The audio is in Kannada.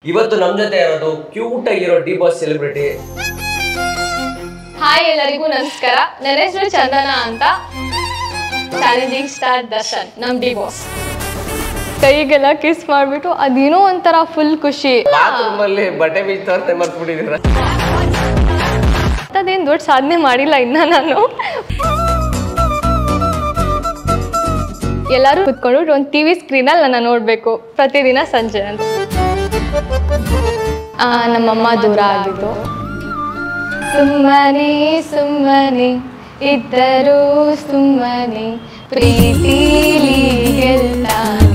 ಇವತ್ತು ನಮ್ ಜೊತೆ ಇರೋದು ಕ್ಯೂಟ್ ಆಗಿರೋ ಡಿ ಬಾಸ್ ಸೆಲೆಬ್ರಿಟಿ ಹಾಯ್ ಎಲ್ಲರಿಗೂ ನಮಸ್ಕಾರ ನನ್ನ ಹೆಸರು ಚಂದನ ಅಂತ ಚಾಲೆಂಜಿಂಗ್ ಸ್ಟಾರ್ ದರ್ಶನ್ ನಮ್ ಡಿ ಬಾಸ್ ಕೈಗೆಲ್ಲ ಕಿಸ್ ಮಾಡ್ಬಿಟ್ಟು ಅದೇನೋ ಒಂಥರ ಫುಲ್ ಖುಷಿ ಬಾತ್ರೂಮ್ ಅಲ್ಲಿ ಬಟ್ಟೆ ಬೀಳ್ತಾರ ಮರ್ತ್ಬಿಟ್ಟಿದ್ದೀರ ಅದೇನು ದೊಡ್ಡ ಸಾಧನೆ ಮಾಡಿಲ್ಲ ಇನ್ನ ನಾನು ಎಲ್ಲರೂ ಕುತ್ಕೊಂಡು ಒಂದು ಟಿ ವಿ ಸ್ಕ್ರೀನಲ್ಲಿ ನನ್ನ ನೋಡಬೇಕು ಪ್ರತಿದಿನ ಸಂಜೆ ಅಂತ ಆ, ನಮ್ಮಮ್ಮ ದೂರ ಆಗಿದ್ದು ಸುಮ್ಮನೆ ಸುಮ್ಮನೆ ಇದ್ದರೂ ಸುಮ್ಮನೆ ಪ್ರೀತಿಲಿ ಗೆಲ್ತಾನೆ